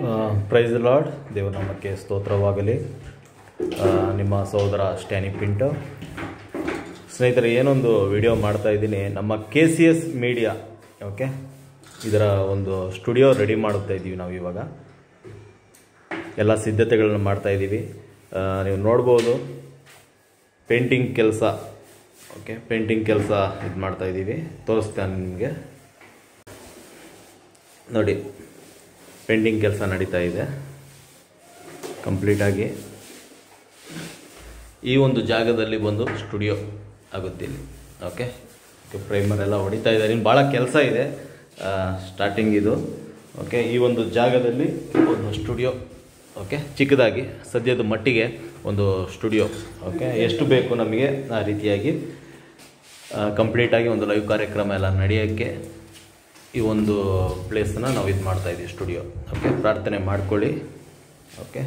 price lord ದೇವನಾಮಕ್ಕೆ ಸ್ತೋತ್ರವಾಗಲಿ ಆ, ನಿಮ್ಮ ಸಹೋದರ ಸ್ಟ್ಯಾನಿ ಪಿಂಟೋ ಸ್ನೇಹಿತರೆ ಏನೊಂದು ವಿಡಿಯೋ ಮಾಡ್ತಾ ಇದ್ದೀನಿ ನಮ್ಮ K C S media okay ಇದರ ಒಂದು ಸ್ಟುಡಿಯೋ ರೆಡಿ ಮಾಡುತ್ತಾ ಇದ್ದೀವಿ ನಾವು ಇವಾಗ ಎಲ್ಲ ಸಿದ್ಧತೆಗಳನ್ನು ಮಾಡ್ತಾ ಇದ್ದೀವಿ ಆ, ನೀವು ನೋಡ್ಬೋದು ಪೇಂಟಿಂಗ್ ಕೆಲಸ ಓಕೆ ಪೇಂಟಿಂಗ್ ಕೆಲಸ ಇದು ಮಾಡ್ತಾ ಇದ್ದೀವಿ ತೋರಿಸ್ತೇನೆ ನಿಮಗೆ ನೋಡಿ ಪೇಂಟಿಂಗ್ ಕೆಲಸ ನಡೀತಾ ಇದೆ ಕಂಪ್ಲೀಟಾಗಿ ಈ ಒಂದು ಜಾಗದಲ್ಲಿ ಬಂದು ಸ್ಟುಡಿಯೋ ಆಗುತ್ತೆ ಇಲ್ಲಿ ಓಕೆ ಪ್ರೈಮರ್ ಎಲ್ಲ ಹೊಡಿತಾ ಇದ್ದಾರೆ ಇನ್ನು ಭಾಳ ಕೆಲಸ ಇದೆ ಸ್ಟಾರ್ಟಿಂಗ್ ಇದು ಓಕೆ ಈ ಒಂದು ಜಾಗದಲ್ಲಿ ಒಂದು ಸ್ಟುಡಿಯೋ ಓಕೆ ಚಿಕ್ಕದಾಗಿ ಸದ್ಯದ ಮಟ್ಟಿಗೆ ಒಂದು ಸ್ಟುಡಿಯೋ ಓಕೆ ಎಷ್ಟು ಬೇಕು ನಮಗೆ ಆ ರೀತಿಯಾಗಿ ಕಂಪ್ಲೀಟಾಗಿ ಒಂದು ಲೈವ್ ಕಾರ್ಯಕ್ರಮ ಎಲ್ಲ ನಡೆಯೋಕ್ಕೆ ಈ ಒಂದು ಪ್ಲೇಸನ್ನ ನಾವು ಇದು ಮಾಡ್ತಾ ಇದ್ದೀವಿ ಸ್ಟುಡಿಯೋ ಓಕೆ ಪ್ರಾರ್ಥನೆ ಮಾಡ್ಕೊಳ್ಳಿ ಓಕೆ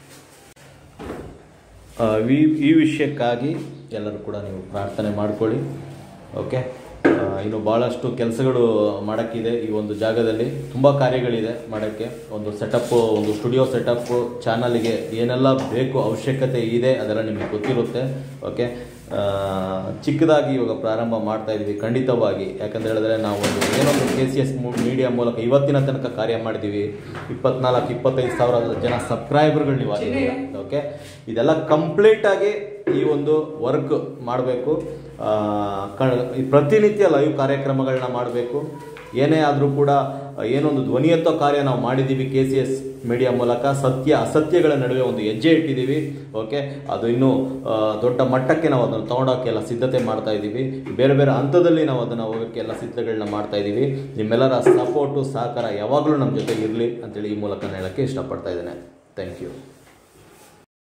ಆ, ಈ ಈ ವಿಷಯಕ್ಕಾಗಿ ಎಲ್ಲರೂ ಕೂಡ ನೀವು ಪ್ರಾರ್ಥನೆ ಮಾಡ್ಕೊಳ್ಳಿ ಓಕೆ ಆ, ಇನ್ನು ಭಾಳಷ್ಟು ಕೆಲಸಗಳು ಮಾಡೋಕ್ಕಿದೆ ಈ ಒಂದು ಜಾಗದಲ್ಲಿ ತುಂಬ ಕಾರ್ಯಗಳಿದೆ ಮಾಡೋಕ್ಕೆ ಒಂದು ಸೆಟಪ್ಪು ಒಂದು ಸ್ಟುಡಿಯೋ ಸೆಟಪ್ಪು ಚಾನಲ್ಗೆ ಏನೆಲ್ಲ ಬೇಕು ಅವಶ್ಯಕತೆ ಇದೆ ಅದೆಲ್ಲ ನಿಮಗೆ ಗೊತ್ತಿರುತ್ತೆ ಓಕೆ ಆ, ಚಿಕ್ಕದಾಗಿ ಇವಾಗ ಪ್ರಾರಂಭ ಮಾಡ್ತಾ ಇದ್ದೀವಿ ಖಂಡಿತವಾಗಿ ಯಾಕಂತ ಹೇಳಿದ್ರೆ ನಾವು ಒಂದು ಏನೊಂದು ಕೆ ಸಿ ಎಸ್ ಮೀಡಿಯಾ ಮೂಲಕ ಇವತ್ತಿನ ತನಕ ಕಾರ್ಯ ಮಾಡಿದ್ದೀವಿ ಇಪ್ಪತ್ನಾಲ್ಕು ಇಪ್ಪತ್ತೈದು ಸಾವಿರ ಜನ ಸಬ್ಸ್ಕ್ರೈಬರ್ಗಳು ನೀವು ಆಗಿದ್ದೀರಾ ಓಕೆ ಇದೆಲ್ಲ ಕಂಪ್ಲೀಟಾಗಿ ಈ ಒಂದು ವರ್ಕ್ ಮಾಡಬೇಕು ಪ್ರತಿನಿತ್ಯ ಲೈವ್ ಕಾರ್ಯಕ್ರಮಗಳನ್ನ ಮಾಡಬೇಕು ಏನೇ ಆದರೂ ಕೂಡ ಏನೊಂದು ಧ್ವನಿಯತ್ವ ಕಾರ್ಯ ನಾವು ಮಾಡಿದ್ದೀವಿ ಕೆ ಸಿ ಎಸ್ ಮೀಡಿಯಾ ಮೂಲಕ ಸತ್ಯ ಅಸತ್ಯಗಳ ನಡುವೆ ಒಂದು ಹೆಜ್ಜೆ ಇಟ್ಟಿದ್ದೀವಿ ಓಕೆ ಅದು ಇನ್ನೂ ಆ, ದೊಡ್ಡ ಮಟ್ಟಕ್ಕೆ ನಾವು ಅದನ್ನು ತೊಗೊಂಡೋಕ್ಕೆಲ್ಲ ಸಿದ್ಧತೆ ಮಾಡ್ತಾ ಇದ್ದೀವಿ ಬೇರೆ ಬೇರೆ ಹಂತದಲ್ಲಿ ನಾವು ಅದನ್ನು ಹೋಗೋಕ್ಕೆ ಎಲ್ಲ ಸಿದ್ಧತೆಗಳನ್ನ ಮಾಡ್ತಾ ಇದ್ದೀವಿ ನಿಮ್ಮೆಲ್ಲರ ಸಪೋರ್ಟು ಸಹಕಾರ ಯಾವಾಗಲೂ ನಮ್ಮ ಜೊತೆ ಇರಲಿ ಅಂತೇಳಿ ಈ ಮೂಲಕ ಹೇಳೋಕ್ಕೆ ಇಷ್ಟಪಡ್ತಾ ಇದ್ದೇನೆ ಥ್ಯಾಂಕ್ ಯು